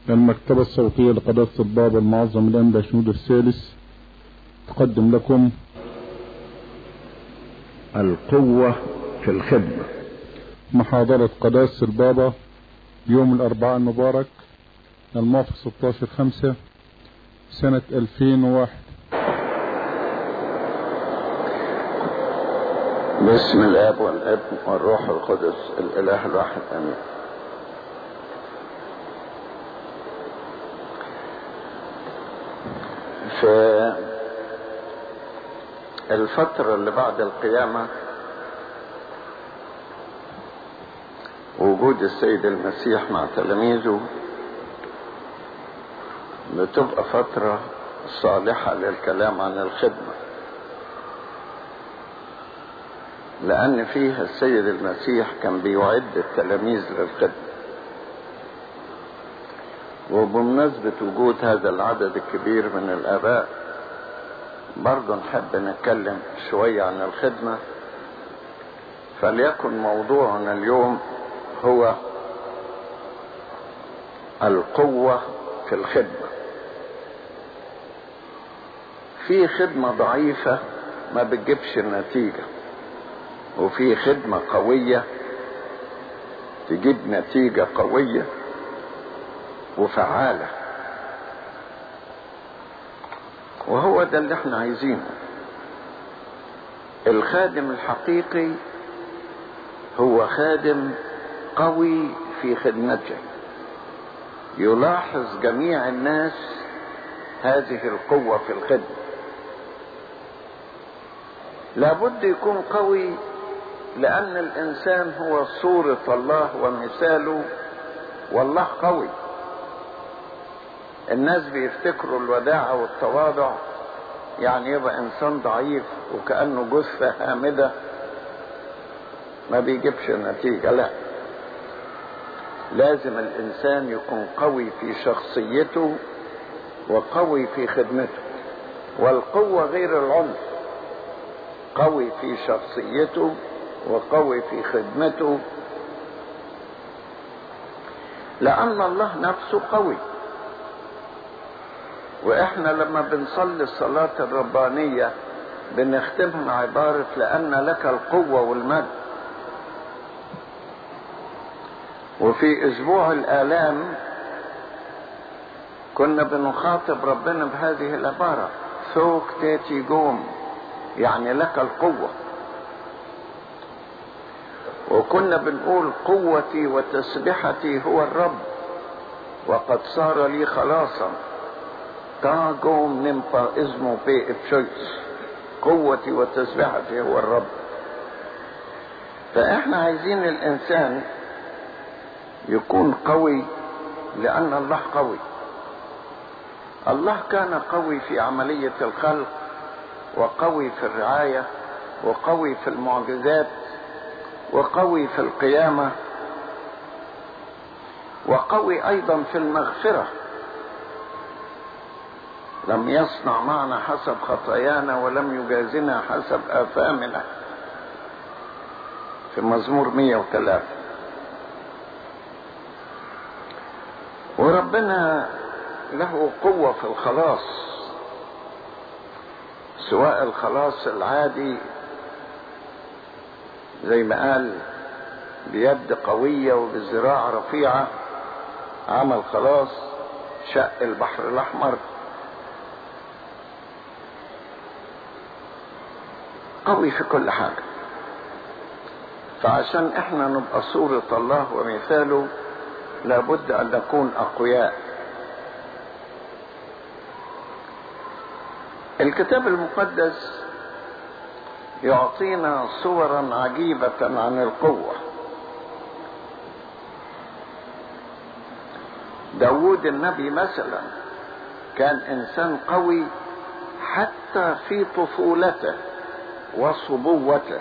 المكتبة الصوتية لقداسة البابا المعظم الأنبا شنود الثالث تقدم لكم القوة في الخدمة محاضرة قداسة البابا يوم الأربعاء المبارك الموافق 16 5 سنة 2001 باسم الاب والابن والروح القدس الاله الواحد امين في الفترة اللي بعد القيامة وجود السيد المسيح مع تلاميذه بتبقى فترة صالحة للكلام عن الخدمة لأن فيها السيد المسيح كان بيعد التلاميذ للخدمة وبمناسبة وجود هذا العدد الكبير من الآباء برضه نحب نتكلم شوية عن الخدمة فليكن موضوعنا اليوم هو القوة في الخدمة في خدمة ضعيفة ما بتجيبش النتيجة وفي خدمة قوية تجيب نتيجة قوية وفعالة وهو ده اللي احنا عايزينه الخادم الحقيقي هو خادم قوي في خدمته يلاحظ جميع الناس هذه القوة في الخدمة لابد يكون قوي لأن الإنسان هو صورة الله ومثاله والله قوي الناس بيفتكروا الوداعة والتواضع يعني يبقى إنسان ضعيف وكأنه جثة هامدة ما بيجيبش نتيجة لا لازم الإنسان يكون قوي في شخصيته وقوي في خدمته والقوة غير العنف قوي في شخصيته وقوي في خدمته لأن الله نفسه قوي وإحنا لما بنصلي الصلاة الربانية بنختمها عبارة لأن لك القوة والمجد وفي أسبوع الآلام كنا بنخاطب ربنا بهذه العبارة ثوك تاتي جوم يعني لك القوة وكنا بنقول قوتي وتسبحتي هو الرب وقد صار لي خلاصا تاجوم نمبا اسمه بي ابشويس قوتي وتسبحتي هو الرب فاحنا عايزين الانسان يكون قوي لان الله قوي الله كان قوي في عملية الخلق وقوي في الرعاية وقوي في المعجزات وقوي في القيامة وقوي أيضا في المغفرة لم يصنع معنا حسب خطايانا ولم يجازنا حسب آثامنا في مزمور 103 وربنا له قوة في الخلاص سواء الخلاص العادي زي ما قال بيد قوية وبذراع رفيعة عمل خلاص شق البحر الأحمر قوي في كل حاجة فعشان احنا نبقى صورة الله ومثاله لابد ان نكون اقوياء الكتاب المقدس يعطينا صورا عجيبة عن القوة داود النبي مثلا كان انسان قوي حتى في طفولته وصبوته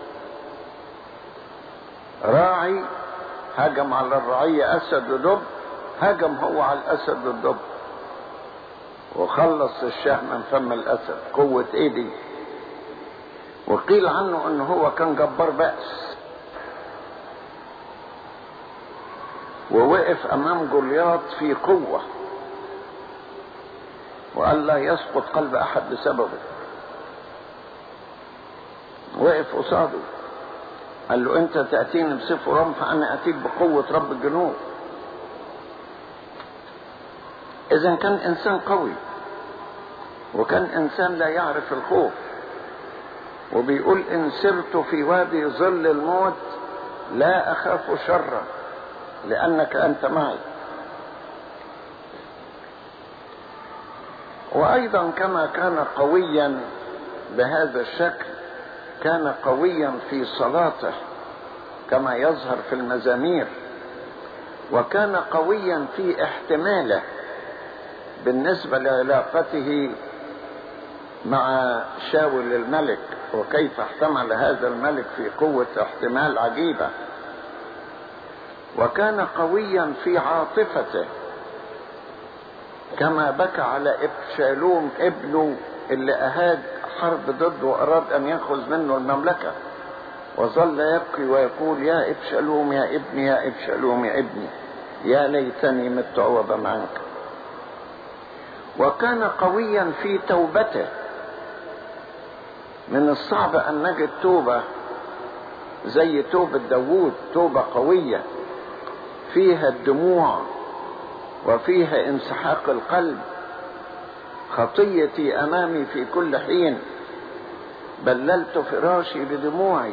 راعي هجم على الرعية اسد ودب هجم هو على الاسد والدب وخلص الشاه من فم الاسد قوة ايه دي وقيل عنه انه هو كان جبار بأس ووقف امام جولياط في قوة وقال لا يسقط قلب احد بسببه وقف قصاده قال له انت تأتيني بسيف ورمح انا اتيك بقوة رب الجنود اذا كان انسان قوي وكان انسان لا يعرف الخوف وبيقول ان سرت في وادي ظل الموت لا اخاف شرا لانك انت معي وايضا كما كان قويا بهذا الشكل كان قويا في صلاته كما يظهر في المزامير وكان قويا في احتماله بالنسبه لعلاقته مع شاول الملك وكيف احتمل هذا الملك في قوه احتمال عجيبه وكان قويا في عاطفته كما بكى على ابشالوم ابنه اللي اهاج حرب ضده واراد ان ياخذ منه المملكه وظل يبكي ويقول يا ابشالوم يا ابني يا ابشالوم يا ابني يا ليتني مت عوضا عنك وكان قويا في توبته من الصعب ان نجد توبه زي توبه داوود توبه قويه فيها الدموع وفيها انسحاق القلب خطيتي امامي في كل حين بللت فراشي بدموعي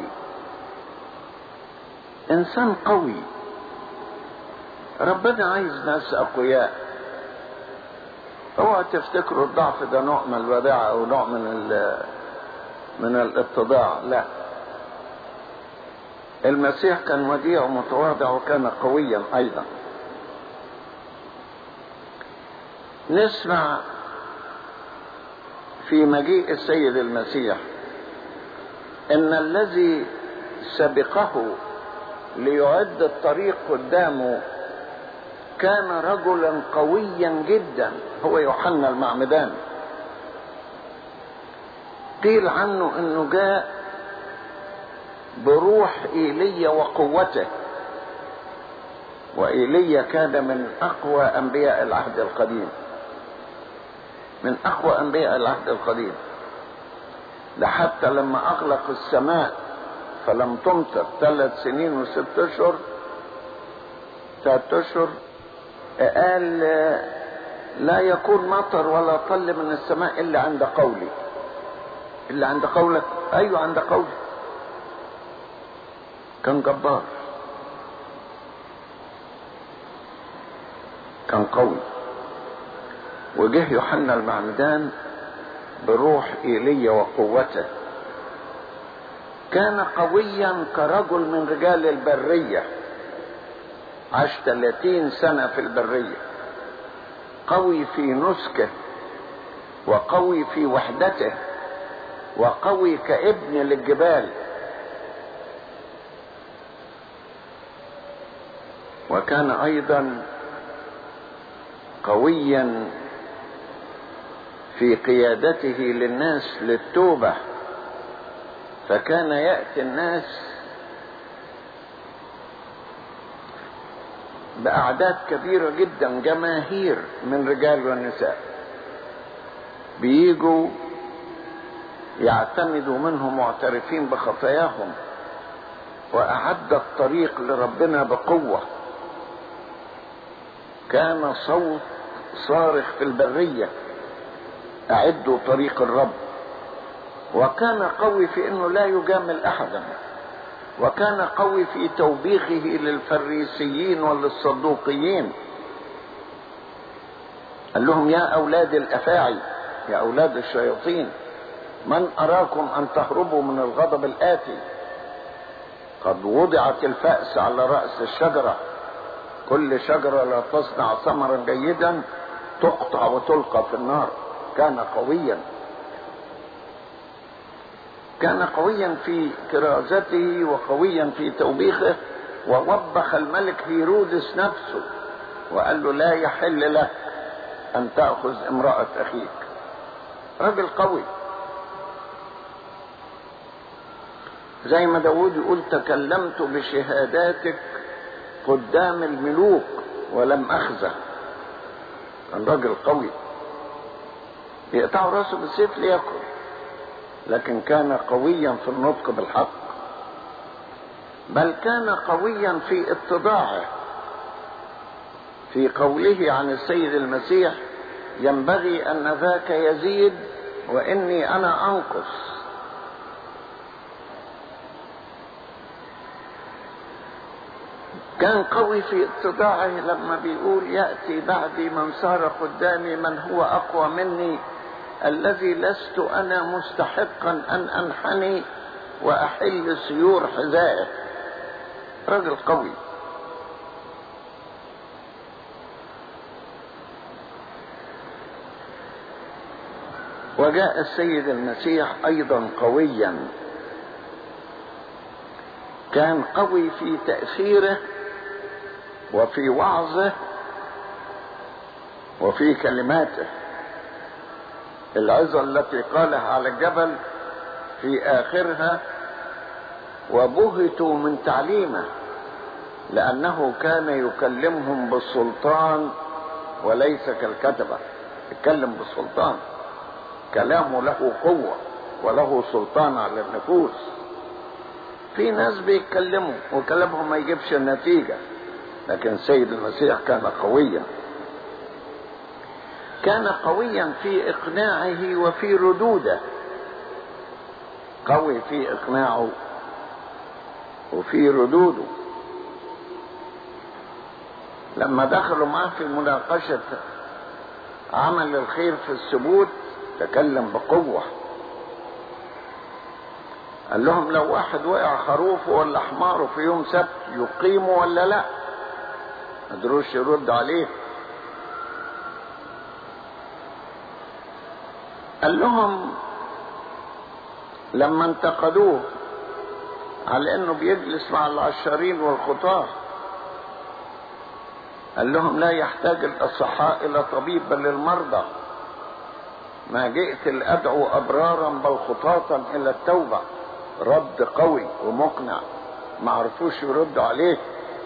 انسان قوي ربنا عايز ناس اقوياء اوعى تفتكروا الضعف ده نوع من الوداعة او نوع من من الاتضاع لا المسيح كان وديع ومتواضع وكان قويا ايضا نسمع في مجيء السيد المسيح ان الذي سبقه ليعد الطريق قدامه كان رجلا قويا جدا هو يوحنا المعمدان قيل عنه انه جاء بروح ايليا وقوته وايليا كان من اقوى انبياء العهد القديم من اقوى انبياء العهد القديم لحتى لما اغلق السماء فلم تمطر ثلاث سنين وست اشهر ثلاث اشهر قال لا يكون مطر ولا طل من السماء الا عند قولي الا عند قولك ايوه عند قولي كان جبار كان قوي وجه يوحنا المعمدان بروح ايليا وقوته كان قويا كرجل من رجال البريه عاش 30 سنة في البرية قوي في نسكه وقوي في وحدته وقوي كابن للجبال وكان ايضا قويا في قيادته للناس للتوبه فكان ياتي الناس بأعداد كبيرة جدا جماهير من رجال ونساء بيجوا يعتمدوا منهم معترفين بخطاياهم وأعد الطريق لربنا بقوة كان صوت صارخ في البرية أعدوا طريق الرب وكان قوي في أنه لا يجامل أحدا وكان قوي في توبيخه للفريسيين وللصدوقيين قال لهم يا أولاد الأفاعي يا أولاد الشياطين من أراكم أن تهربوا من الغضب الآتي قد وضعت الفأس على رأس الشجرة كل شجرة لا تصنع ثمرا جيدا تقطع وتلقى في النار كان قويا كان قويا في كرازته وقويا في توبيخه ووبخ الملك هيرودس نفسه وقال له لا يحل لك ان تاخذ امراه اخيك راجل قوي زي ما داود يقول تكلمت بشهاداتك قدام الملوك ولم أخزه كان راجل قوي يقطعوا راسه بالسيف ليأكل لكن كان قويا في النطق بالحق بل كان قويا في اتضاعه في قوله عن السيد المسيح ينبغي ان ذاك يزيد واني انا انقص كان قوي في اتضاعه لما بيقول ياتي بعدي من صار قدامي من هو اقوى مني الذي لست انا مستحقا ان انحني واحل سيور حذائه رجل قوي وجاء السيد المسيح ايضا قويا كان قوي في تاثيره وفي وعظه وفي كلماته العظه التي قالها على الجبل في اخرها وبهتوا من تعليمه لانه كان يكلمهم بالسلطان وليس كالكتبه يتكلم بالسلطان كلامه له قوه وله سلطان على النفوس في ناس بيتكلموا وكلامهم ما يجيبش النتيجه لكن سيد المسيح كان قويا كان قويا في اقناعه وفي ردوده قوي في اقناعه وفي ردوده لما دخلوا معاه في مناقشة عمل الخير في الثبوت تكلم بقوة قال لهم لو واحد وقع خروفه ولا حماره في يوم سبت يقيمه ولا لا ما قدروش يرد عليه قال لهم لما انتقدوه على انه بيجلس مع العشارين والخطاه قال لهم لا يحتاج الاصحاء الى طبيب بل المرضى ما جئت لادعو ابرارا بل خطاة الى التوبه رد قوي ومقنع ما عرفوش يردوا عليه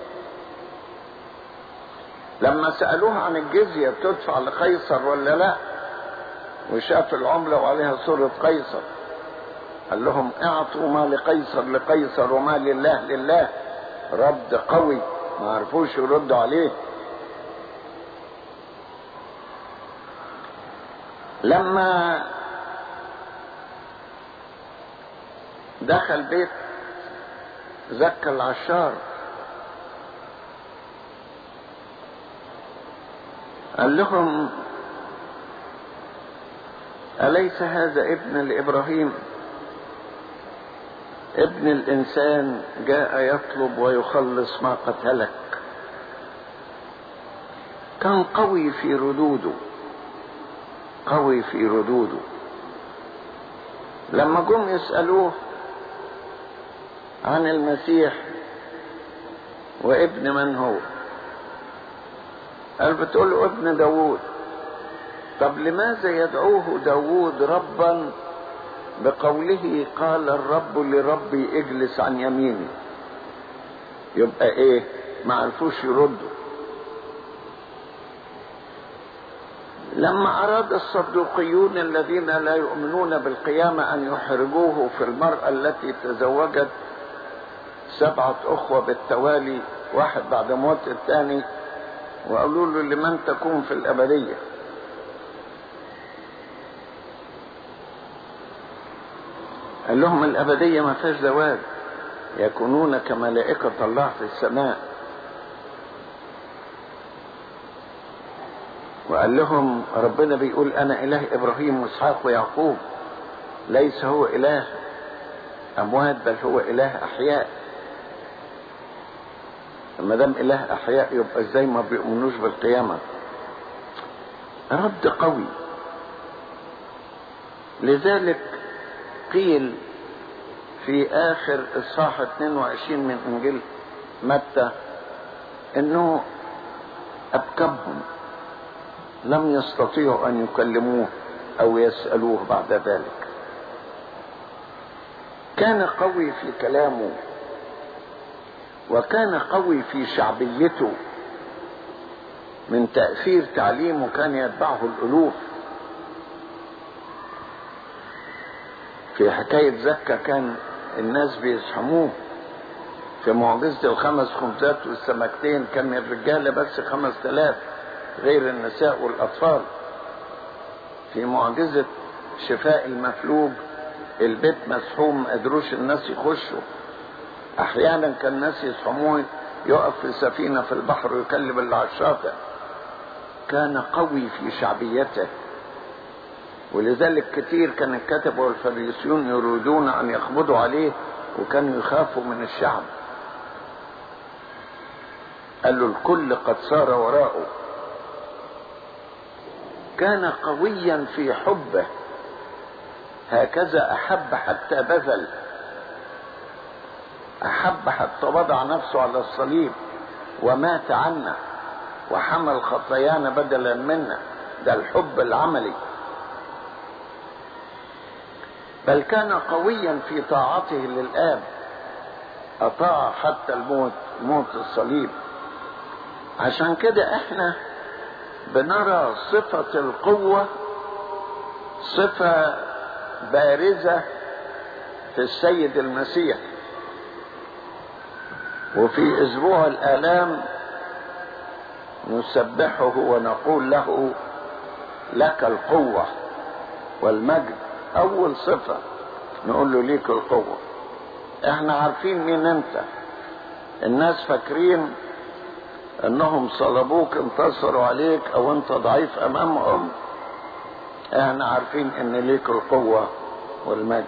لما سالوه عن الجزيه بتدفع لقيصر ولا لا وشاف العمله وعليها صوره قيصر قال لهم اعطوا ما لقيصر لقيصر وما لله لله رد قوي ما عرفوش يردوا عليه لما دخل بيت زكى العشار قال لهم أليس هذا ابن لإبراهيم ابن الإنسان جاء يطلب ويخلص ما قتلك كان قوي في ردوده قوي في ردوده لما جم يسألوه عن المسيح وابن من هو قال بتقول له ابن داوود طب لماذا يدعوه داوود ربا بقوله قال الرب لربي اجلس عن يميني يبقى ايه ما عرفوش يردوا لما أراد الصدوقيون الذين لا يؤمنون بالقيامة أن يحرجوه في المرأة التي تزوجت سبعة أخوة بالتوالي واحد بعد موت الثاني وقالوا له لمن تكون في الأبدية قال لهم الأبدية ما فيهاش زواج يكونون كملائكة الله في السماء وقال لهم ربنا بيقول انا اله ابراهيم واسحاق ويعقوب ليس هو اله اموات بل هو اله احياء ما دام اله احياء يبقى ازاي ما بيؤمنوش بالقيامه رد قوي لذلك قيل في اخر اصحاح 22 من انجيل متى انه ابكمهم لم يستطيعوا ان يكلموه او يسالوه بعد ذلك كان قوي في كلامه وكان قوي في شعبيته من تأثير تعليمه كان يتبعه الألوف في حكاية زكا كان الناس بيزحموه في معجزة الخمس خبزات والسمكتين كان الرجالة بس خمس تلاف غير النساء والأطفال في معجزة شفاء المفلوج البيت مسحوم ما قدروش الناس يخشوا أحيانا كان الناس يزحموه يقف في سفينة في البحر ويكلم اللي على الشاطئ كان قوي في شعبيته ولذلك كتير كان الكتبة والفريسيون يريدون أن يقبضوا عليه وكانوا يخافوا من الشعب قال له الكل قد صار وراءه كان قويا في حبه هكذا أحب حتى بذل أحب حتى وضع نفسه على الصليب ومات عنا وحمل خطايانا بدلا منا ده الحب العملي بل كان قويا في طاعته للآب أطاع حتى الموت موت الصليب عشان كده احنا بنرى صفة القوة صفة بارزة في السيد المسيح وفي اسبوع الالام نسبحه ونقول له لك القوة والمجد اول صفة نقول له ليك القوة احنا عارفين مين انت الناس فاكرين انهم صلبوك انتصروا عليك او انت ضعيف امامهم احنا عارفين ان ليك القوة والمجد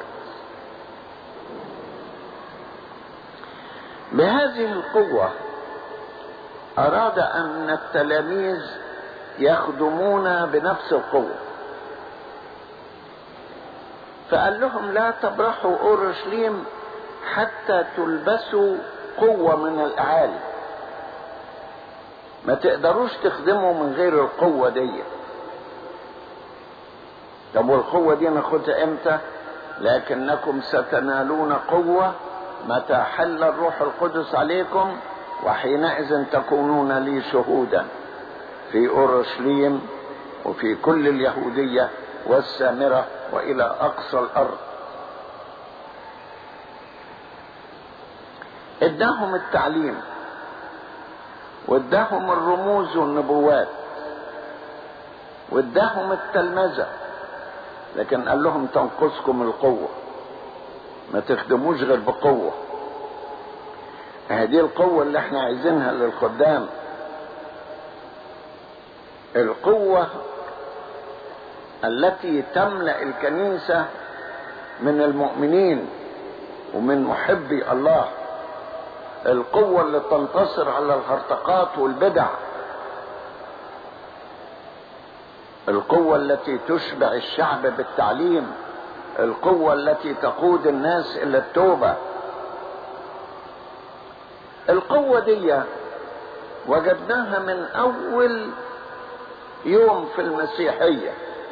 بهذه القوة اراد ان التلاميذ يخدمون بنفس القوة فقال لهم لا تبرحوا اورشليم حتى تلبسوا قوة من الاعالي ما تقدروش تخدموا من غير القوة دي طب والقوة دي ناخدها امتى لكنكم ستنالون قوة متى حل الروح القدس عليكم وحينئذ تكونون لي شهودا في اورشليم وفي كل اليهودية والسامرة والى اقصى الارض اداهم التعليم واداهم الرموز والنبوات واداهم التلمذة لكن قال لهم تنقصكم القوة ما تخدموش غير بقوة هذه القوة اللي احنا عايزينها للخدام القوة التي تملأ الكنيسة من المؤمنين ومن محبي الله القوة اللي تنتصر على الهرطقات والبدع القوة التي تشبع الشعب بالتعليم القوة التي تقود الناس إلى التوبة القوة دي وجدناها من أول يوم في المسيحية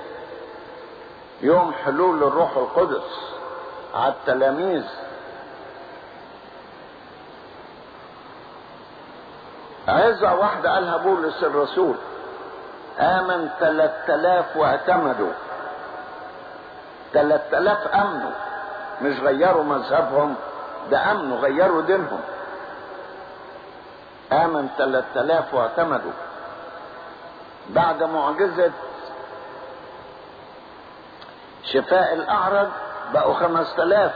يوم حلول الروح القدس على التلاميذ عظة واحدة قالها بولس الرسول آمن ثلاث آلاف واعتمدوا ثلاث آلاف أمنوا مش غيروا مذهبهم ده أمنوا غيروا دينهم آمن ثلاث آلاف واعتمدوا بعد معجزة شفاء الأعرج بقوا خمس آلاف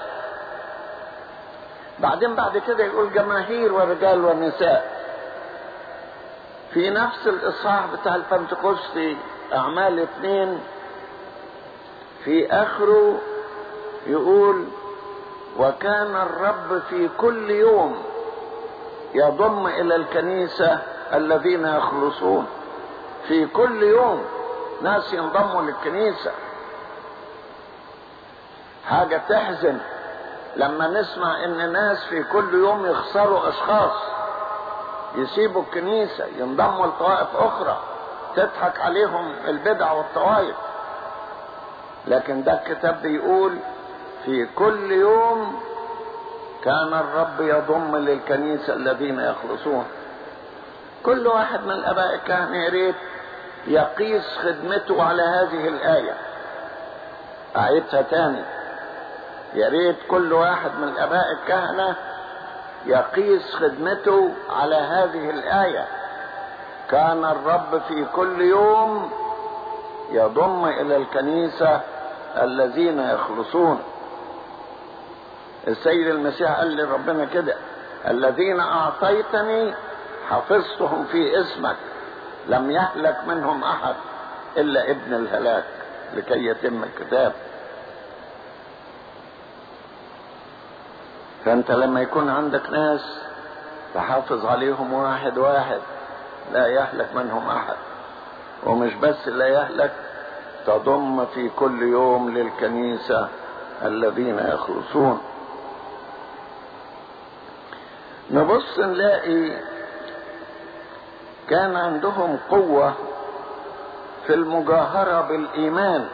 بعدين بعد كده يقول جماهير ورجال ونساء في نفس الإصحاح بتاع البنتكوستي أعمال اثنين في آخره يقول وكان الرب في كل يوم يضم إلى الكنيسة الذين يخلصون في كل يوم ناس ينضموا للكنيسة حاجة تحزن لما نسمع ان ناس في كل يوم يخسروا اشخاص يسيبوا الكنيسة ينضموا لطوائف اخرى تضحك عليهم البدع والطوائف لكن ده الكتاب بيقول في كل يوم كان الرب يضم للكنيسة الذين يخلصون كل واحد من الآباء الكهنة يا ريت يقيس خدمته على هذه الآية أعيدها تاني يا ريت كل واحد من الآباء الكهنة يقيس خدمته على هذه الآية كان الرب في كل يوم يضم إلى الكنيسة الذين يخلصون السيد المسيح قال لربنا كده الذين أعطيتني حفظتهم في اسمك لم يهلك منهم أحد إلا ابن الهلاك لكي يتم الكتاب فأنت لما يكون عندك ناس تحافظ عليهم واحد واحد لا يهلك منهم أحد ومش بس لا يهلك تضم في كل يوم للكنيسة الذين يخلصون نبص نلاقي كان عندهم قوة في المجاهرة بالإيمان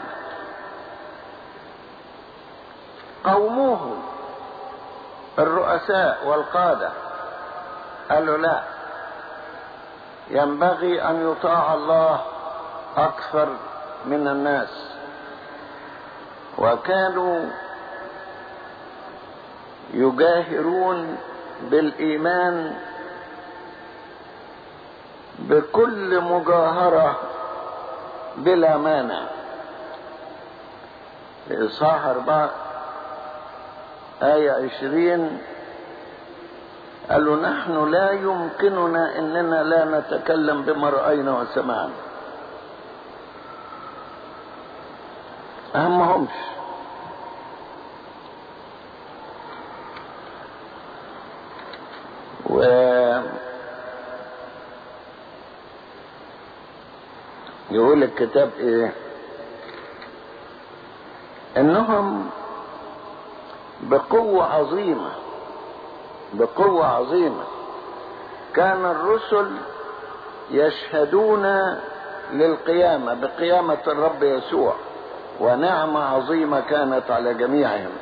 قوموهم الرؤساء والقادة قالوا لا ينبغي أن يطاع الله أكثر من الناس وكانوا يجاهرون بالإيمان بكل مجاهرة بلا مانع في إصحاح أربعة آية عشرين قالوا نحن لا يمكننا اننا لا نتكلم بما راينا وسمعنا اهمهمش و يقول الكتاب ايه انهم بقوة عظيمة بقوة عظيمة كان الرسل يشهدون للقيامة بقيامة الرب يسوع ونعمة عظيمة كانت على جميعهم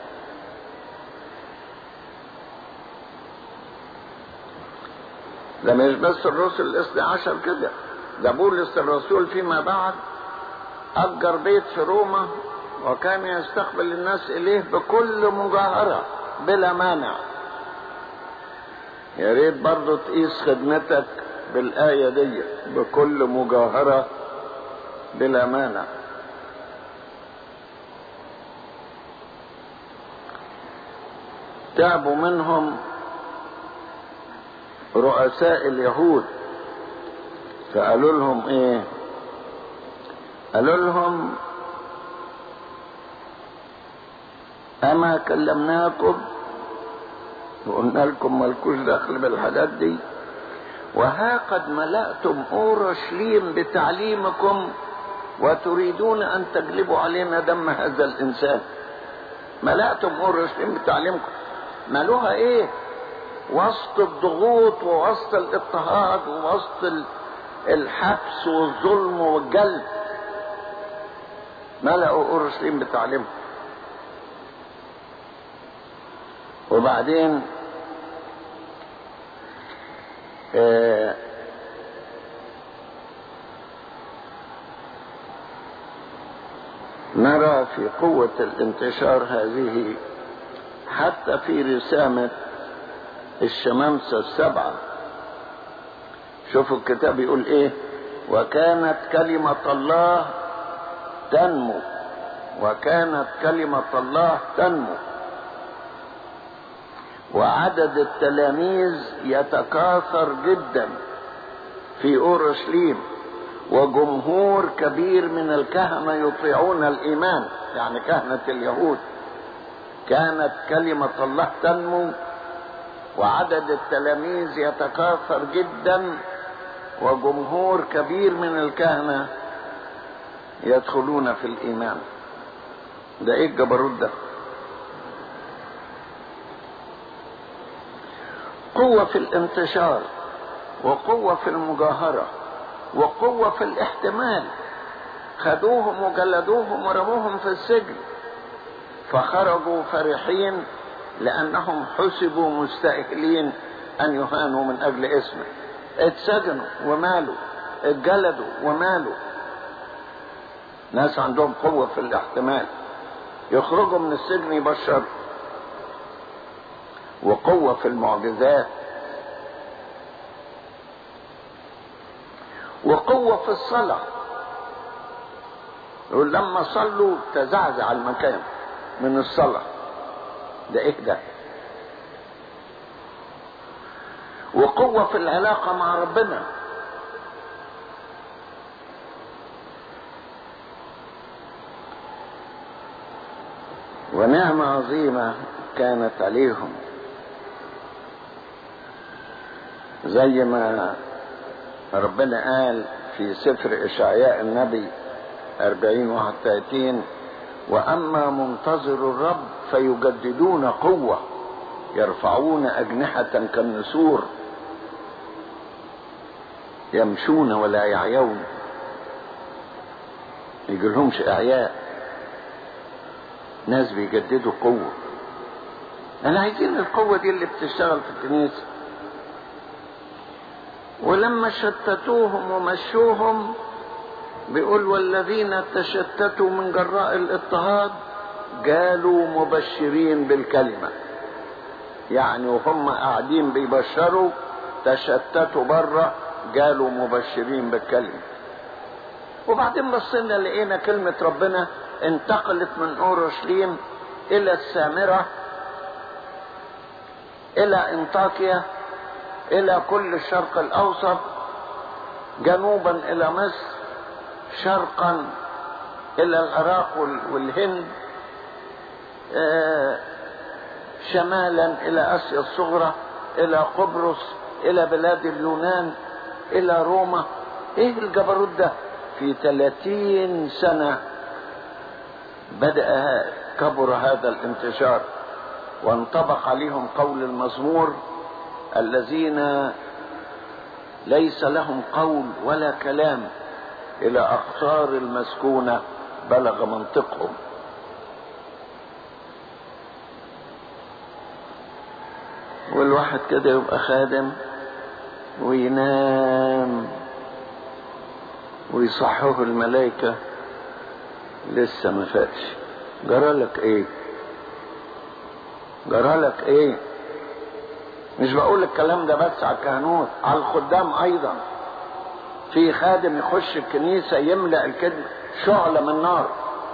ده مش بس الرسل الاثنى عشر كده ده بولس الرسول فيما بعد أجر بيت في روما وكان يستقبل الناس إليه بكل مجاهرة بلا مانع يا ريت برضه تقيس خدمتك بالآية دي بكل مجاهرة بلا مانع تعبوا منهم رؤساء اليهود فقالوا لهم ايه قالوا لهم اما كلمناكم وقلنا لكم مالكوش دخل بالحاجات دي وها قد ملأتم أورشليم بتعليمكم وتريدون أن تجلبوا علينا دم هذا الإنسان ملأتم أورشليم بتعليمكم مالوها إيه وسط الضغوط ووسط الاضطهاد ووسط الحبس والظلم والجلد ملأوا أورشليم بتعليمهم وبعدين آه نرى في قوة الانتشار هذه حتى في رسامة الشمامسة السبعة شوفوا الكتاب يقول ايه وكانت كلمة الله تنمو وكانت كلمة الله تنمو وعدد التلاميذ يتكاثر جدا في اورشليم وجمهور كبير من الكهنه يطيعون الايمان يعني كهنه اليهود كانت كلمه الله تنمو وعدد التلاميذ يتكاثر جدا وجمهور كبير من الكهنه يدخلون في الايمان ده ايه الجبروت ده قوة في الانتشار وقوة في المجاهرة وقوة في الاحتمال خدوهم وجلدوهم ورموهم في السجن فخرجوا فرحين لأنهم حسبوا مستأهلين أن يهانوا من أجل اسمه اتسجنوا ومالوا اتجلدوا ومالوا ناس عندهم قوة في الاحتمال يخرجوا من السجن يبشروا وقوة في المعجزات وقوة في الصلاة يقول لما صلوا تزعزع المكان من الصلاة ده ايه ده وقوة في العلاقة مع ربنا ونعمة عظيمة كانت عليهم زي ما ربنا قال في سفر إشعياء النبي أربعين واحد وثلاثين وأما منتظر الرب فيجددون قوة يرفعون أجنحة كالنسور يمشون ولا يعيون يجيلهمش إعياء ناس بيجددوا قوة أنا عايزين القوة دي اللي بتشتغل في الكنيسة ولما شتتوهم ومشوهم بيقول والذين تشتتوا من جراء الاضطهاد قالوا مبشرين بالكلمة يعني وهم قاعدين بيبشروا تشتتوا بره قالوا مبشرين بالكلمة وبعدين بصينا لقينا كلمة ربنا انتقلت من اورشليم الى السامرة الى انطاكيا الى كل الشرق الاوسط جنوبا الى مصر شرقا الى العراق والهند شمالا الى اسيا الصغرى الى قبرص الى بلاد اليونان الى روما ايه الجبروت ده في ثلاثين سنة بدأ كبر هذا الانتشار وانطبق عليهم قول المزمور الذين ليس لهم قول ولا كلام الى اقطار المسكونه بلغ منطقهم والواحد كده يبقى خادم وينام ويصحوه الملائكة لسه ما فاتش جرالك ايه جرالك ايه مش بقول الكلام ده بس على الكهنوت على الخدام ايضا في خادم يخش الكنيسة يملأ الكلمة شعلة من نار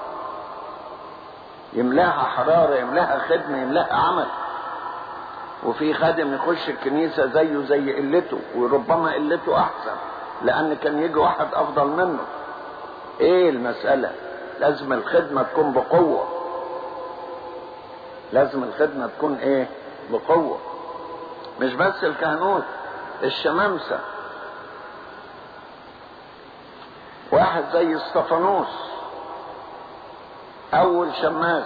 يملاها حرارة يملاها خدمة يملاها عمل وفي خادم يخش الكنيسة زيه زي قلته وربما قلته أحسن لأن كان يجي واحد أفضل منه إيه المسألة لازم الخدمة تكون بقوة لازم الخدمة تكون إيه بقوة مش بس الكهنوت الشمامسة واحد زي اسطفانوس اول شماس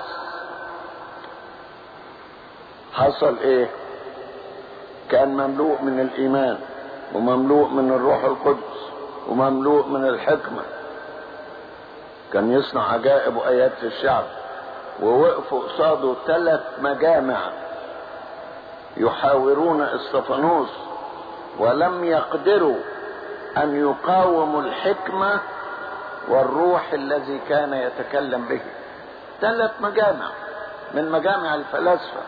حصل ايه كان مملوء من الايمان ومملوء من الروح القدس ومملوء من الحكمه كان يصنع عجائب وايات في الشعب ووقفوا قصاده ثلاث مجامع يحاورون اسطفانوس ولم يقدروا ان يقاوموا الحكمه والروح الذي كان يتكلم به ثلاث مجامع من مجامع الفلاسفه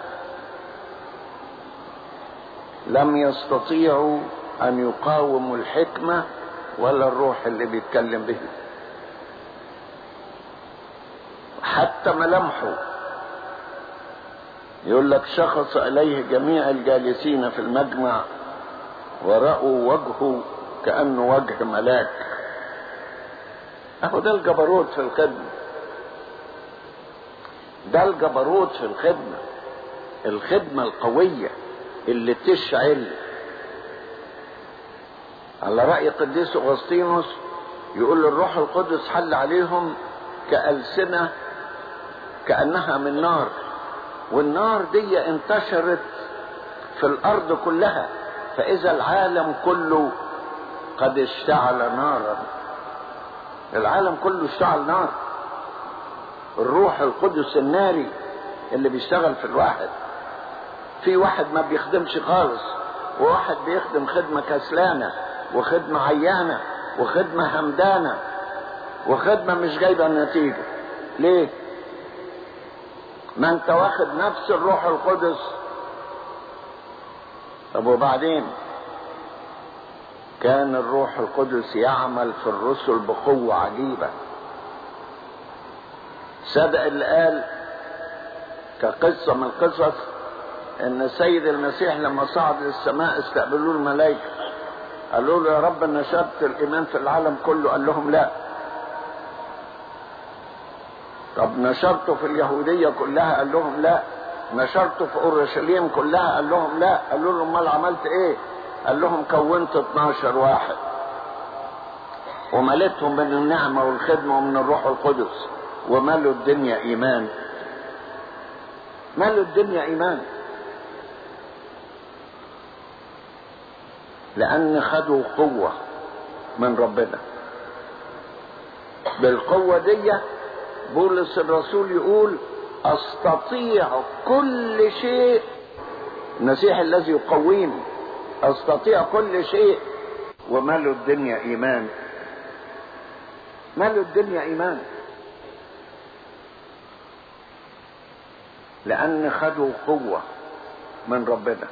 لم يستطيعوا ان يقاوموا الحكمه ولا الروح اللي بيتكلم به حتى ملامحه يقول لك شخص اليه جميع الجالسين في المجمع ورأوا وجهه كأنه وجه ملاك اهو ده الجبروت في الخدمة ده الجبروت في الخدمة الخدمة القوية اللي تشعل على رأي قديس أغسطينوس يقول الروح القدس حل عليهم كألسنة كأنها من نار والنار دي انتشرت في الأرض كلها فإذا العالم كله قد اشتعل نارا العالم كله اشتعل نار الروح القدس الناري اللي بيشتغل في الواحد في واحد ما بيخدمش خالص وواحد بيخدم خدمة كسلانة وخدمة عيانة وخدمة همدانة وخدمة مش جايبة نتيجة ليه ما انت واخد نفس الروح القدس طب وبعدين كان الروح القدس يعمل في الرسل بقوة عجيبة صدق اللي قال كقصة من القصص ان السيد المسيح لما صعد للسماء استقبلوه الملائكة قالوا له يا رب نشرت الايمان في العالم كله قال لهم لا طب نشرته في اليهودية كلها قال لهم لا نشرته في اورشليم كلها قال لهم لا قالوا له امال عملت ايه قال لهم كونت 12 واحد ومليتهم من النعمة والخدمة ومن الروح القدس وملوا الدنيا ايمان ملوا الدنيا ايمان لان خدوا قوة من ربنا بالقوة دي بولس الرسول يقول استطيع كل شيء المسيح الذي يقويني استطيع كل شيء وملوا الدنيا ايمان ملوا الدنيا ايمان لان خدوا قوة من ربنا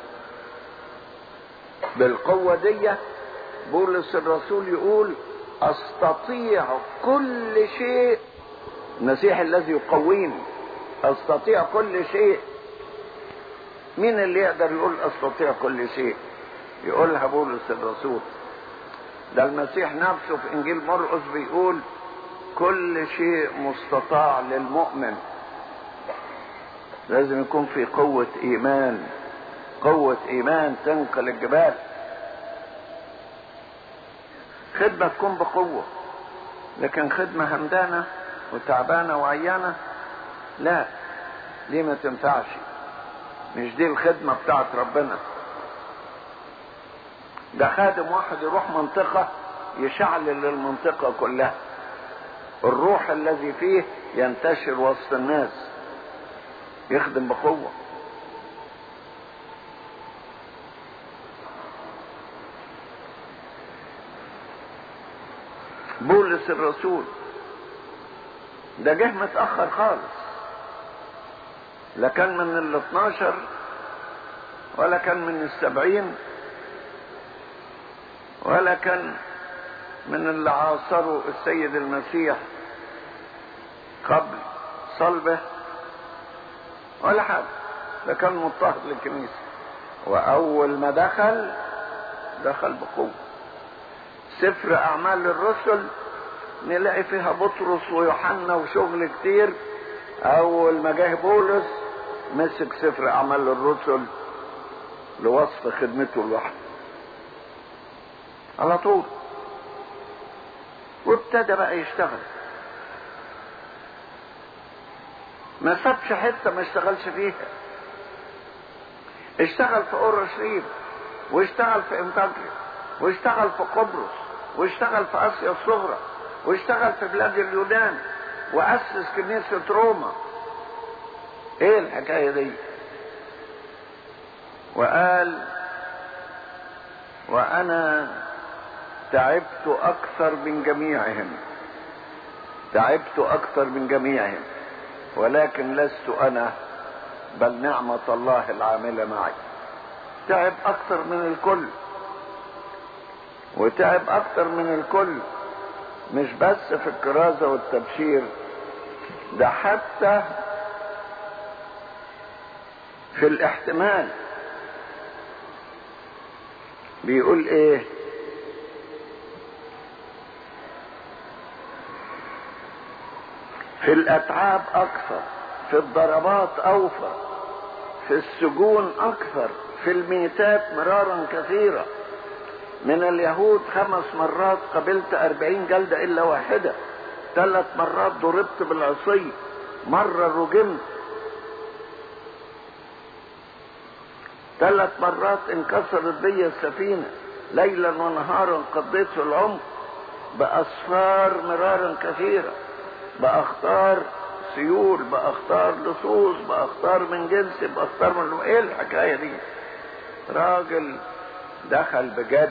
بالقوة دي بولس الرسول يقول استطيع كل شيء المسيح الذي يقويني استطيع كل شيء مين اللي يقدر يقول استطيع كل شيء يقولها بولس الرسول ده المسيح نفسه في انجيل مرقس بيقول كل شيء مستطاع للمؤمن لازم يكون في قوة ايمان قوة ايمان تنقل الجبال خدمة تكون بقوة لكن خدمة همدانة وتعبانة وعيانة لا دي ما تنفعش مش دي الخدمة بتاعت ربنا ده خادم واحد يروح منطقة يشعلل المنطقة كلها الروح الذي فيه ينتشر وسط الناس يخدم بقوة بولس الرسول ده جه متأخر خالص لا كان من ال 12 ولا كان من السبعين ولا كان من اللي عاصروا السيد المسيح قبل صلبه ولا حاجة ده كان مضطهد للكنيسة وأول ما دخل دخل بقوة سفر أعمال الرسل نلاقي فيها بطرس ويوحنا وشغل كتير أول ما جه بولس مسك سفر أعمال الرسل لوصف خدمته لوحده على طول وابتدى بقى يشتغل ما سابش حته ما اشتغلش فيها اشتغل في اورشليم واشتغل في انطاكيا واشتغل في قبرص واشتغل في اسيا الصغرى واشتغل في بلاد اليونان واسس كنيسه روما ايه الحكايه دي وقال وانا تعبت اكثر من جميعهم تعبت اكثر من جميعهم ولكن لست انا بل نعمة الله العاملة معي تعب اكثر من الكل وتعب اكثر من الكل مش بس في الكرازة والتبشير ده حتى في الاحتمال بيقول ايه في الاتعاب اكثر في الضربات اوفر في السجون اكثر في الميتات مرارا كثيرا من اليهود خمس مرات قبلت أربعين جلدة إلا واحدة ثلاث مرات ضربت بالعصي مرة رجمت ثلاث مرات انكسرت بي السفينة ليلا ونهارا قضيت في العمق بأسفار مرارا كثيرة بأخطار سيول باختار لصوص باختار من جنس باختار من ايه الحكايه دي راجل دخل بجد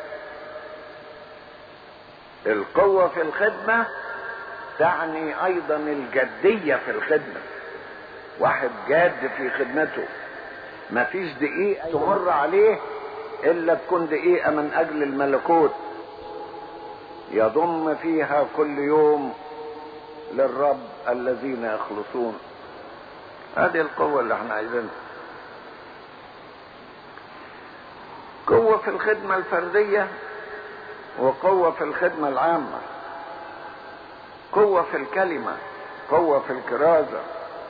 القوه في الخدمه تعني ايضا الجديه في الخدمه واحد جاد في خدمته مفيش دقيقه تمر عليه الا تكون دقيقه من اجل الملكوت يضم فيها كل يوم للرب الذين يخلصون هذه القوة اللي احنا عايزينها قوة في الخدمة الفردية وقوة في الخدمة العامة قوة في الكلمة قوة في الكرازة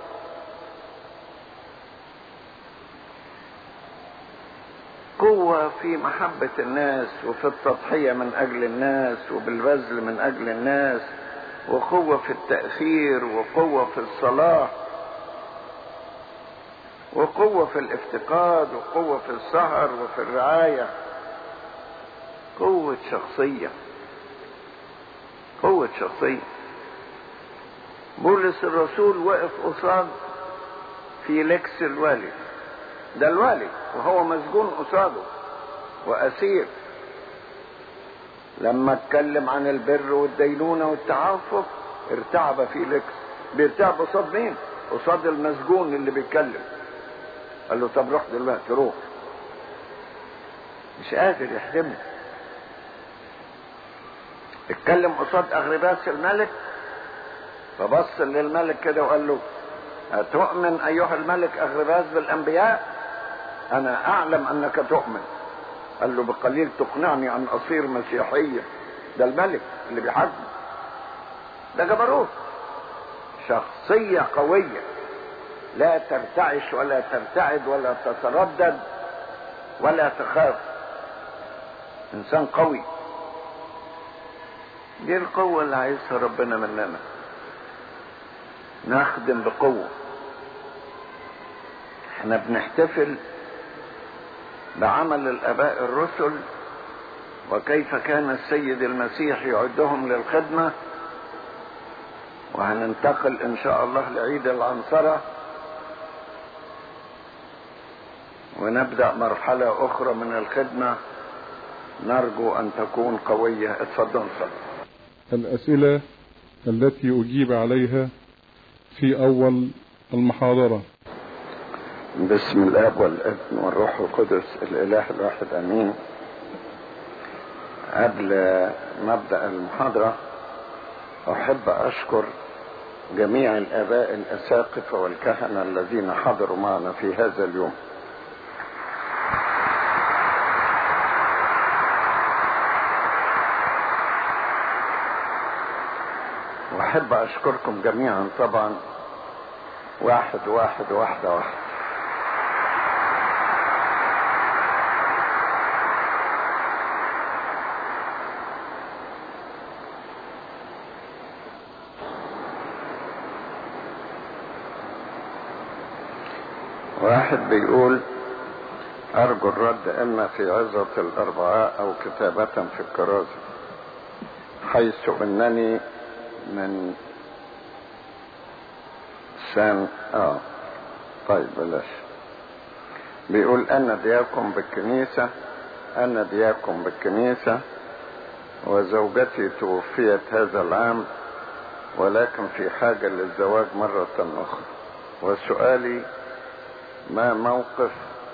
قوة في محبة الناس وفي التضحية من أجل الناس وبالبذل من أجل الناس وقوة في التأخير وقوة في الصلاة وقوة في الافتقاد وقوة في السهر وفي الرعاية قوة شخصية قوة شخصية بولس الرسول وقف قصاد فيليكس الوالي ده الوالي وهو مسجون قصاده وأسير لما اتكلم عن البر والدينونة والتعفف ارتعب فيليكس بيرتعب قصاد مين؟ قصاد المسجون اللي بيتكلم قال له طب روح دلوقتي روح مش قادر يحجمه اتكلم قصاد اغرباس الملك فبص للملك كده وقال له أتؤمن أيها الملك أغرباس بالأنبياء أنا أعلم أنك تؤمن قال له بقليل تقنعني أن أصير مسيحيا ده الملك اللي بيحكم ده جبروت شخصية قوية لا ترتعش ولا ترتعد ولا تتردد ولا تخاف إنسان قوي دي القوة اللي عايزها ربنا مننا نخدم بقوة احنا بنحتفل بعمل الاباء الرسل وكيف كان السيد المسيح يعدهم للخدمة وهننتقل ان شاء الله لعيد العنصرة ونبدأ مرحلة اخرى من الخدمة نرجو ان تكون قوية اتفضل صلى الأسئلة التي أجيب عليها في أول المحاضرة بسم الاب والابن والروح القدس الاله الواحد امين قبل ما ابدا المحاضره احب اشكر جميع الاباء الاساقفه والكهنه الذين حضروا معنا في هذا اليوم واحب اشكركم جميعا طبعا واحد واحد واحده واحده واحد بيقول أرجو الرد إما في عظة الأربعاء أو كتابة في الكرازة حيث أنني من سان آه طيب بلاش بيقول أنا دياكم بالكنيسة أنا دياكم بالكنيسة وزوجتي توفيت هذا العام ولكن في حاجة للزواج مرة أخرى وسؤالي ما موقف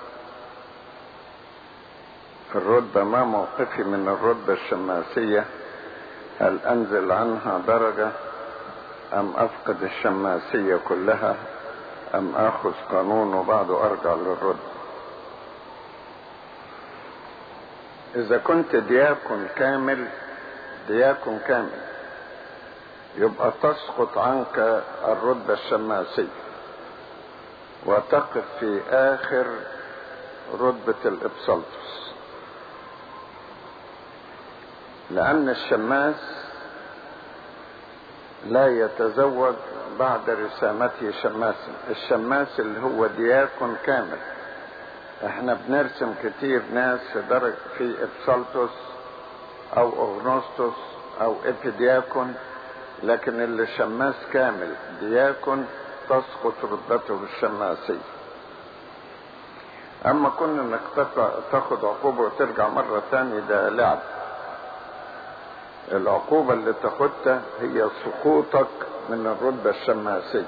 الرتبة ما موقفي من الرتبة الشماسية هل أنزل عنها درجة أم أفقد الشماسية كلها أم أخذ قانون وبعده أرجع للرتبة إذا كنت دياكون كامل دياكون كامل يبقى تسقط عنك الرتبة الشماسية وتقف في آخر رتبة الإبسلطس لأن الشماس لا يتزوج بعد رسامته شماسا الشماس اللي هو دياكون كامل احنا بنرسم كتير ناس في درجة في إبسلطس أو أغنوستوس أو إبيدياكون لكن اللي شماس كامل دياكن تسقط رتبته بالشماسية اما كون انك تاخد عقوبة وترجع مرة تاني ده لعب العقوبة اللي تاخدها هي سقوطك من الرتبة الشماسية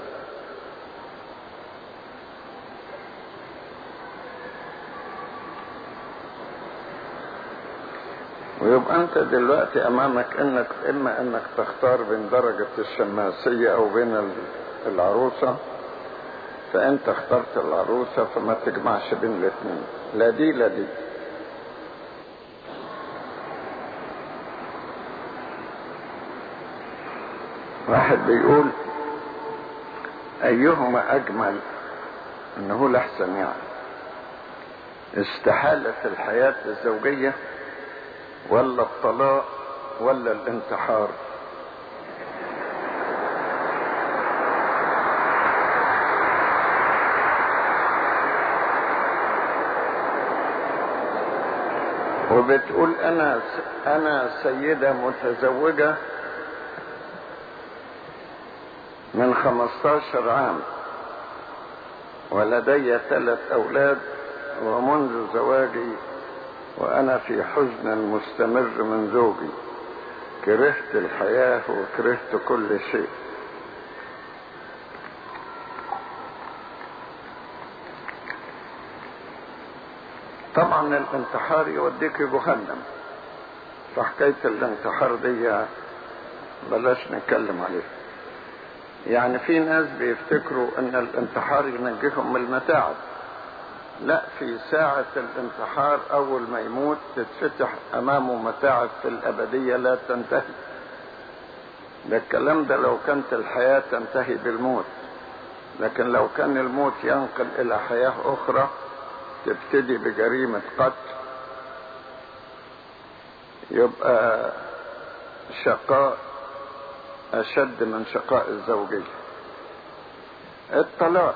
ويبقى انت دلوقتي امامك انك اما انك تختار بين درجة الشماسية او بين العروسة فانت اخترت العروسة فما تجمعش بين الاثنين لا دي لا دي واحد بيقول ايهما اجمل انه الاحسن يعني استحالة الحياة الزوجية ولا الطلاق ولا الانتحار وبتقول انا انا سيدة متزوجة من خمستاشر عام ولدي ثلاث اولاد ومنذ زواجي وانا في حزن مستمر من زوجي كرهت الحياة وكرهت كل شيء طبعا الانتحار يوديك جهنم فحكاية الانتحار دي بلاش نتكلم عليها يعني في ناس بيفتكروا ان الانتحار ينجيهم من المتاعب لا في ساعة الانتحار اول ما يموت تتفتح امامه متاعب في الابدية لا تنتهي ده الكلام ده لو كانت الحياة تنتهي بالموت لكن لو كان الموت ينقل الى حياة اخرى تبتدي بجريمة قتل يبقى شقاء أشد من شقاء الزوجية الطلاق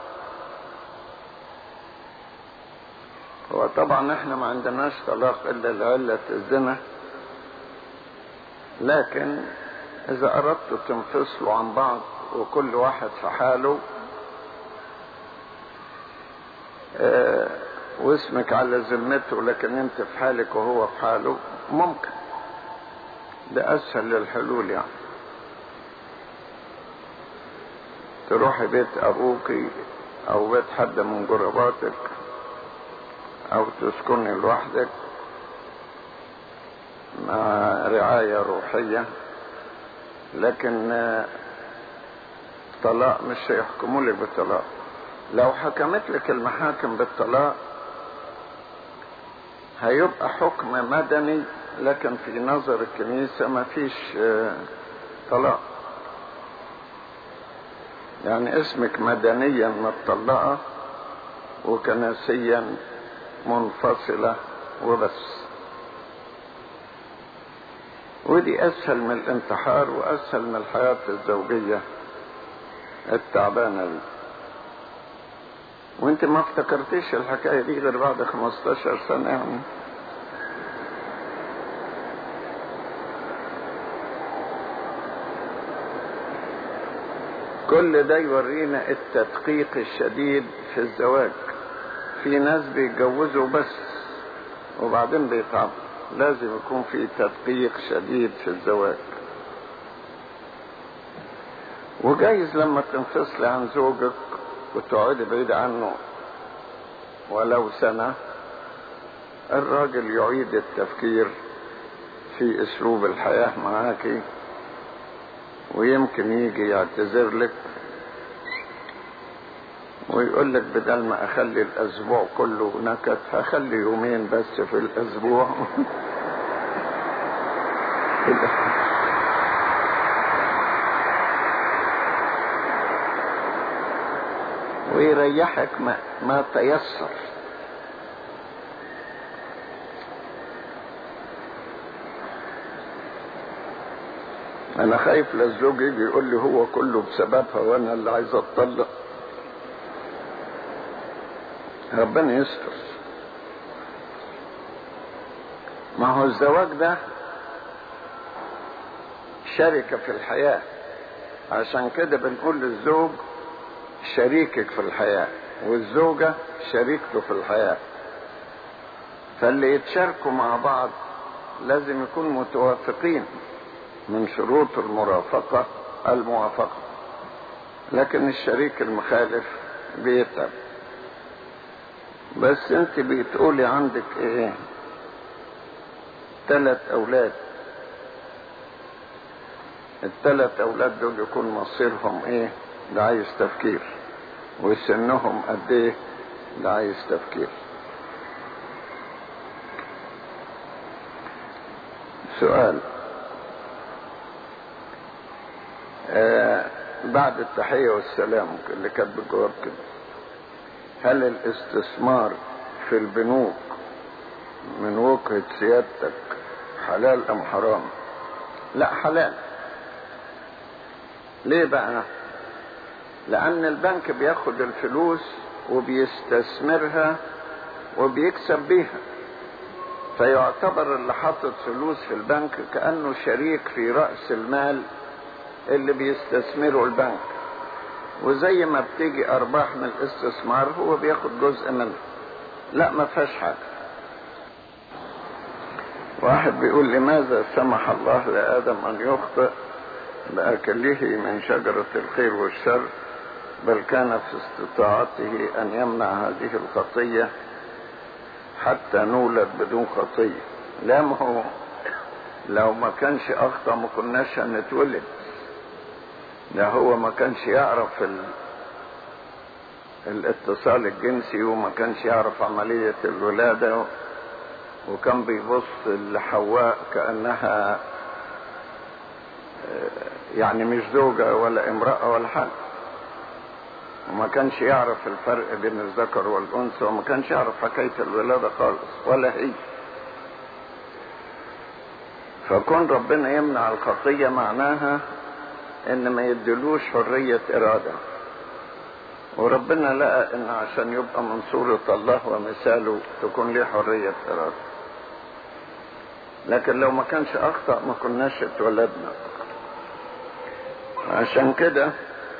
هو طبعا احنا ما عندناش طلاق الا لعلة الزنا لكن اذا اردتوا تنفصلوا عن بعض وكل واحد في حاله اه واسمك على ذمته لكن انت في حالك وهو في حاله ممكن ده اسهل للحلول يعني تروحي بيت ابوك او بيت حد من قرباتك او تسكني لوحدك مع رعاية روحية لكن طلاق مش هيحكموا لك بالطلاق لو حكمت لك المحاكم بالطلاق هيبقى حكم مدني لكن في نظر الكنيسة ما فيش طلاق يعني اسمك مدنيا مطلقة وكنسيا منفصلة وبس ودي اسهل من الانتحار واسهل من الحياة الزوجية التعبانة دي وانت ما افتكرتيش الحكاية دي غير بعد 15 سنة يعني كل ده يورينا التدقيق الشديد في الزواج في ناس بيتجوزوا بس وبعدين بيتعبوا لازم يكون في تدقيق شديد في الزواج وجايز لما تنفصلي عن زوجك وتقعدي بعيد عنه ولو سنة الراجل يعيد التفكير في اسلوب الحياة معاكي ويمكن يجي يعتذر لك ويقول لك بدل ما اخلي الاسبوع كله نكت هخلي يومين بس في الاسبوع ويريحك ما, ما تيسر انا خايف للزوج يجي يقول لي هو كله بسببها وانا اللي عايز اتطلق ربنا يستر ما هو الزواج ده شركة في الحياة عشان كده بنقول للزوج شريكك في الحياة والزوجة شريكته في الحياة فاللي يتشاركوا مع بعض لازم يكونوا متوافقين من شروط المرافقة الموافقة لكن الشريك المخالف بيتعب بس انت بتقولي عندك ايه ثلاث اولاد الثلاث اولاد دول يكون مصيرهم ايه ده عايز تفكير وسنهم قد ايه ده عايز تفكير سؤال آه بعد التحية والسلام اللي كانت بالجواب كده هل الاستثمار في البنوك من وجهة سيادتك حلال ام حرام لا حلال ليه بقى لان البنك بياخد الفلوس وبيستثمرها وبيكسب بيها فيعتبر اللي حاطط فلوس في البنك كأنه شريك في رأس المال اللي بيستثمره البنك وزي ما بتيجي ارباح من الاستثمار هو بياخد جزء منها لا ما فيهاش حاجه واحد بيقول لماذا سمح الله لادم ان يخطئ باكله من شجره الخير والشر بل كان في استطاعته ان يمنع هذه الخطيه حتى نولد بدون خطيه لا ما هو لو ما كانش اخطا ما كناش هنتولد ده هو ما كانش يعرف ال... الاتصال الجنسي وما كانش يعرف عملية الولادة وكان بيبص لحواء كأنها يعني مش زوجة ولا امرأة ولا حاجة وما كانش يعرف الفرق بين الذكر والأنثى وما كانش يعرف حكاية الولادة خالص ولا هي فكون ربنا يمنع الخطية معناها ان ما يدلوش حرية ارادة وربنا لقى ان عشان يبقى من صورة الله ومثاله تكون ليه حرية ارادة لكن لو ما كانش اخطأ ما كناش اتولدنا عشان كده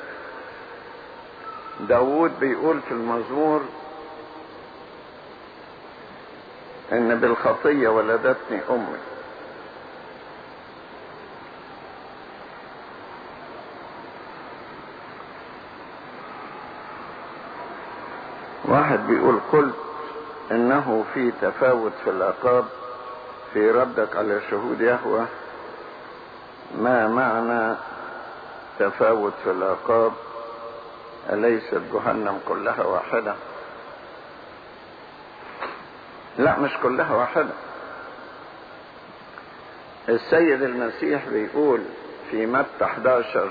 داود بيقول في المزمور ان بالخطية ولدتني امي واحد بيقول قلت انه في تفاوت في العقاب في ردك على شهود يهوه ما معنى تفاوت في العقاب أليست جهنم كلها واحدة لا مش كلها واحدة السيد المسيح بيقول في متى 11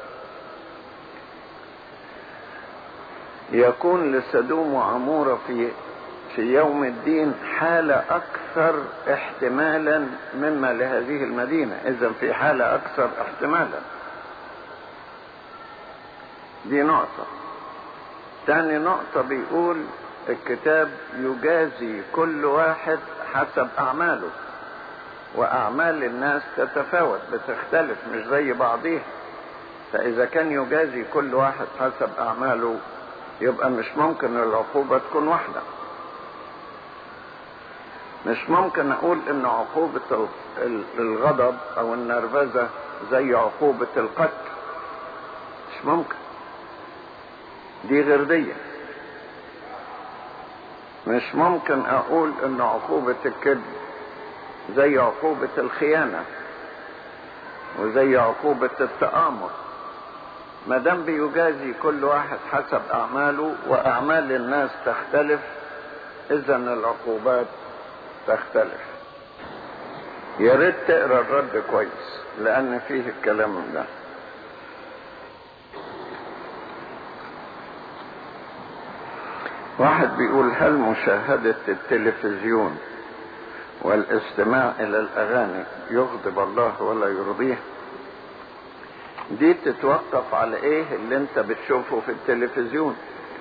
يكون لسدوم وعمورة في في يوم الدين حالة أكثر احتمالا مما لهذه المدينة إذا في حالة أكثر احتمالا دي نقطة تاني نقطة بيقول الكتاب يجازي كل واحد حسب أعماله وأعمال الناس تتفاوت بتختلف مش زي بعضيها فإذا كان يجازي كل واحد حسب أعماله يبقى مش ممكن العقوبة تكون واحدة مش ممكن أقول إن عقوبة الغضب أو النرفزة زي عقوبة القتل مش ممكن دي غير دي مش ممكن اقول ان عقوبة الكذب زي عقوبة الخيانة وزي عقوبة التآمر ما دام بيجازي كل واحد حسب اعماله واعمال الناس تختلف اذا العقوبات تختلف يا ريت تقرا الرد كويس لان فيه الكلام ده واحد بيقول هل مشاهدة التلفزيون والاستماع الى الاغاني يغضب الله ولا يرضيه دي تتوقف على ايه اللي انت بتشوفه في التلفزيون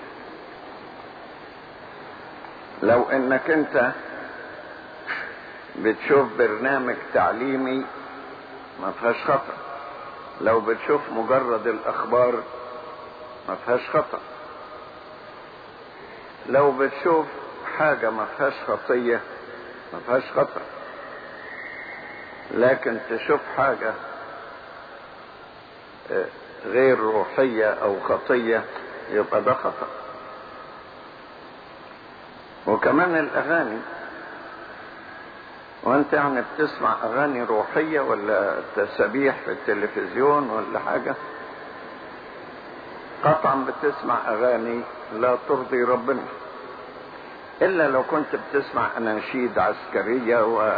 لو انك انت بتشوف برنامج تعليمي ما فيهاش خطر لو بتشوف مجرد الاخبار ما فيهاش خطأ لو بتشوف حاجة ما فيهاش خطية ما فيهاش خطأ لكن تشوف حاجة غير روحية او خطية يبقى ده خطأ وكمان الاغاني وانت يعني بتسمع اغاني روحية ولا تسابيح في التلفزيون ولا حاجة قطعا بتسمع اغاني لا ترضي ربنا الا لو كنت بتسمع اناشيد عسكرية و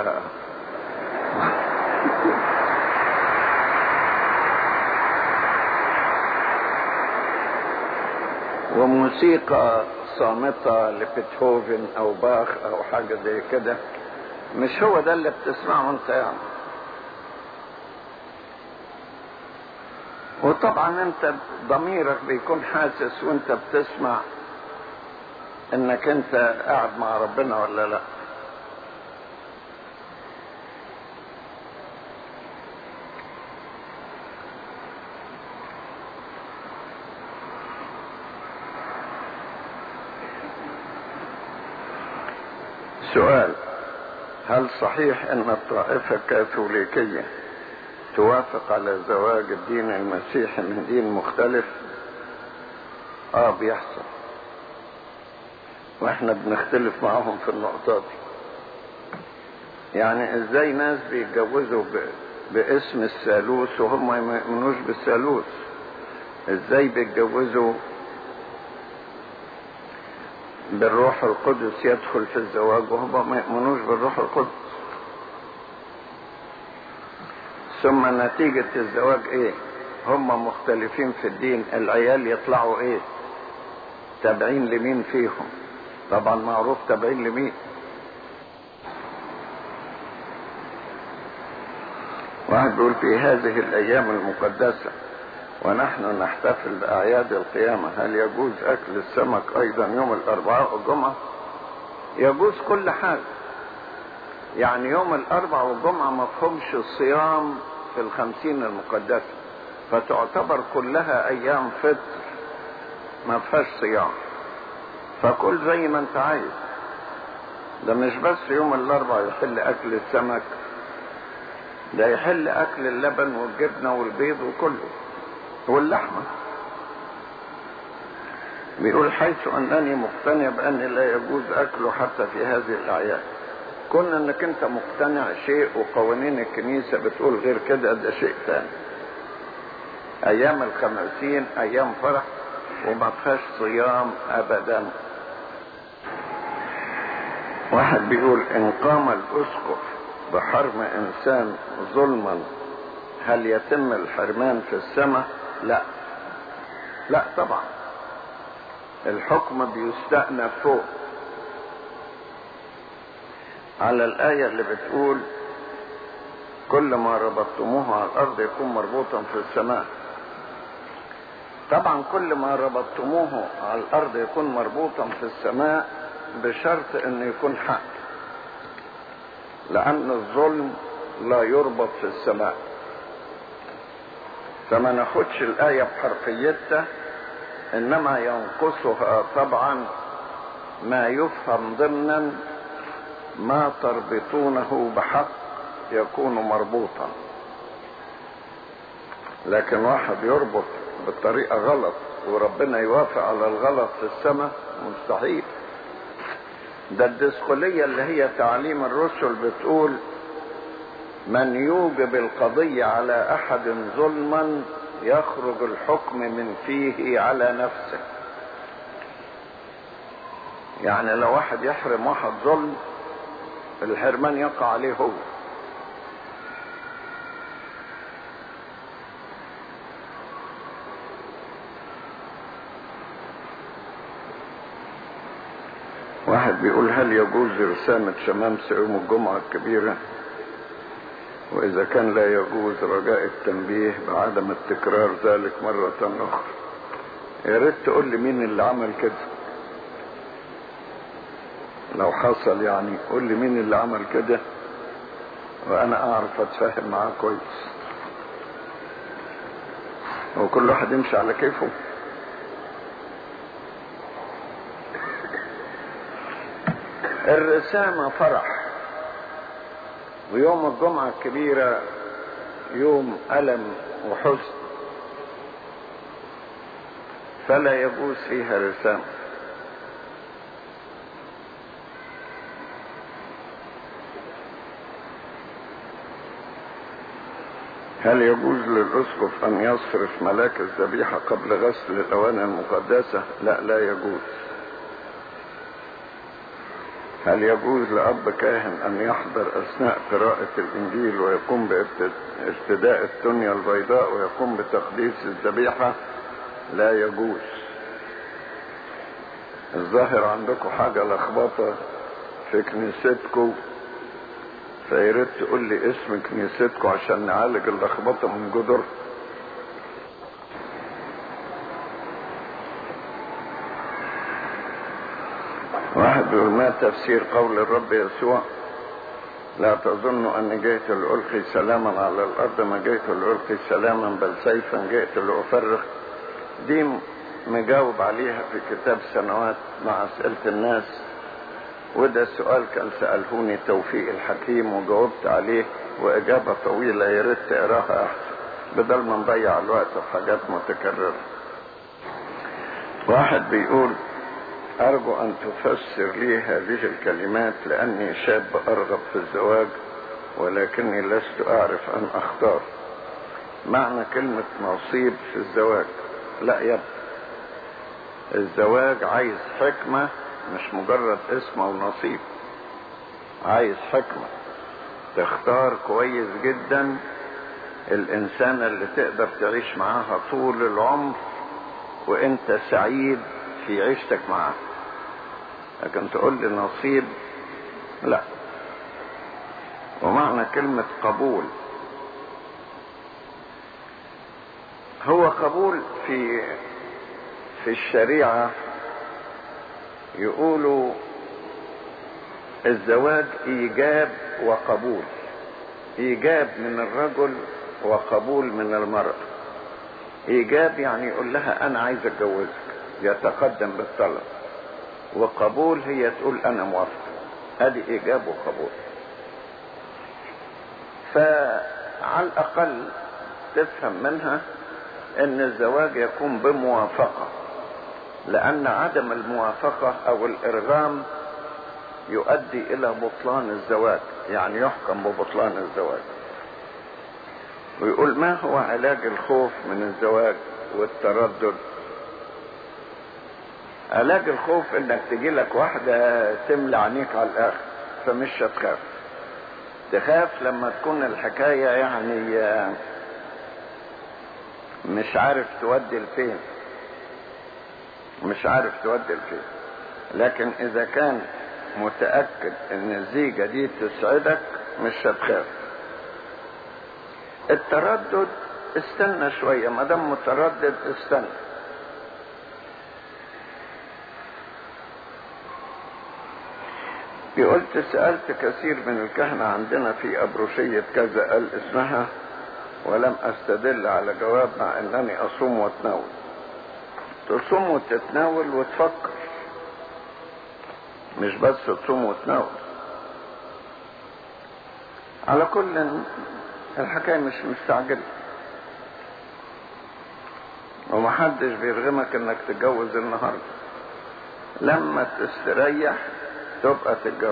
وموسيقى صامتة لبيتهوفن او باخ او حاجة زي كده مش هو ده اللي بتسمعه انت يعني وطبعا انت ضميرك بيكون حاسس وانت بتسمع انك انت قاعد مع ربنا ولا لا سؤال هل صحيح ان الطائفة الكاثوليكية توافق على زواج الدين المسيحي من دين مختلف اه بيحصل واحنا بنختلف معاهم في النقطة دي يعني ازاي ناس بيتجوزوا ب... باسم الثالوث وهم ما يؤمنوش بالثالوث ازاي بيتجوزوا بالروح القدس يدخل في الزواج وهم ما يؤمنوش بالروح القدس ثم نتيجة الزواج ايه هم مختلفين في الدين العيال يطلعوا ايه تابعين لمين فيهم طبعا معروف تابعين لمين واحد بيقول في هذه الايام المقدسة ونحن نحتفل باعياد القيامة هل يجوز اكل السمك ايضا يوم الاربعاء والجمعة يجوز كل حاجة يعني يوم الاربعاء والجمعة ما فهمش الصيام في الخمسين المقدسة فتعتبر كلها ايام فطر ما فيهاش صيام فكل زي ما انت عايز ده مش بس يوم الاربعاء يحل اكل السمك ده يحل اكل اللبن والجبنة والبيض وكله واللحمة بيقول حيث انني مقتنع بان لا يجوز اكله حتى في هذه الاعياد كون انك انت مقتنع شيء وقوانين الكنيسة بتقول غير كده ده شيء ثاني ايام الخمسين ايام فرح وما فيهاش صيام ابدا واحد بيقول ان قام الاسقف بحرم انسان ظلما هل يتم الحرمان في السماء لا لا طبعا الحكم بيستأنف فوق على الآية اللي بتقول كل ما ربطتموه على الأرض يكون مربوطا في السماء طبعا كل ما ربطتموه على الأرض يكون مربوطا في السماء بشرط انه يكون حق لأن الظلم لا يربط في السماء فما ناخدش الآية بحرفيتها إنما ينقصها طبعا ما يفهم ضمنا ما تربطونه بحق يكون مربوطا لكن واحد يربط بطريقة غلط وربنا يوافق على الغلط في السماء مستحيل ده الدسخولية اللي هي تعليم الرسل بتقول من يوجب القضية على أحد ظلما يخرج الحكم من فيه على نفسه يعني لو واحد يحرم واحد ظلم الحرمان يقع عليه هو واحد بيقول هل يجوز رسامة شمامسة يوم الجمعة الكبيرة وإذا كان لا يجوز رجاء التنبيه بعدم التكرار ذلك مرة أخرى يا ريت تقول لي مين اللي عمل كده لو حصل يعني قول لي مين اللي عمل كده وأنا أعرف أتفاهم معاه كويس وكل واحد يمشي على كيفه الرسامة فرح ويوم الجمعة الكبيرة يوم ألم وحزن فلا يجوز فيها رسامة هل يجوز للأسقف أن يصرف ملاك الذبيحة قبل غسل الأواني المقدسة؟ لا لا يجوز. هل يجوز لأب كاهن أن يحضر أثناء قراءة الإنجيل ويقوم بارتداء التنية البيضاء ويقوم بتقديس الذبيحة؟ لا يجوز. الظاهر عندكم حاجة لخبطة في كنيستكم فياريت تقول لي اسم كنيستكم عشان نعالج اللخبطه من جدر واحد بيقول ما تفسير قول الرب يسوع لا تظن اني جئت لالقي سلاما على الارض ما جئت لالقي سلاما بل سيفا جئت لافرغ دي مجاوب عليها في كتاب سنوات مع اسئله الناس وده السؤال كان سألهوني توفيق الحكيم وجاوبت عليه وإجابة طويلة يا ريت تقراها أحسن بدل ما نضيع الوقت في حاجات متكررة. واحد بيقول أرجو أن تفسر لي هذه الكلمات لأني شاب أرغب في الزواج ولكني لست أعرف أن أختار. معنى كلمة نصيب في الزواج لا يبقى الزواج عايز حكمة مش مجرد اسم او نصيب عايز حكمة تختار كويس جدا الانسانة اللي تقدر تعيش معاها طول العمر وانت سعيد في عيشتك معاها لكن تقول لي نصيب لا ومعنى كلمة قبول هو قبول في في الشريعة يقولوا الزواج ايجاب وقبول ايجاب من الرجل وقبول من المرأة ايجاب يعني يقول لها انا عايز اتجوزك يتقدم بالطلب وقبول هي تقول انا موافق ادي ايجاب وقبول فعلى الاقل تفهم منها ان الزواج يكون بموافقه لأن عدم الموافقة أو الإرغام يؤدي إلى بطلان الزواج يعني يحكم ببطلان الزواج ويقول ما هو علاج الخوف من الزواج والتردد علاج الخوف انك تجي لك واحدة تملى عينيك على الاخر فمش هتخاف تخاف لما تكون الحكاية يعني مش عارف تودي لفين مش عارف تودي لفين لكن اذا كان متأكد ان الزيجة دي تسعدك مش هتخاف التردد استنى شوية ما دام متردد استنى قلت سألت كثير من الكهنة عندنا في أبروشية كذا قال اسمها ولم أستدل على جواب مع أنني أصوم وأتناول تصوم وتتناول وتفكر مش بس تصوم وتناول على كل الحكاية مش مستعجلة ومحدش بيرغمك انك تتجوز النهاردة لما تستريح تبقى تتجوز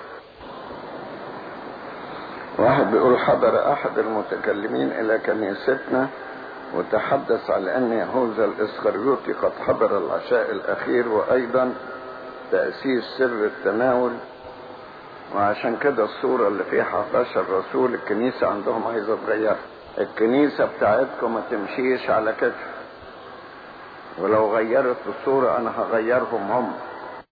واحد بيقول حضر احد المتكلمين الى كنيستنا وتحدث على ان يهوذا الاسخريوطي قد حضر العشاء الاخير وايضا تأسيس سر التناول وعشان كده الصورة اللي فيها 11 رسول الكنيسة عندهم عايزة تغيرها الكنيسة بتاعتكم ما تمشيش على كده ولو غيرت الصورة انا هغيرهم هم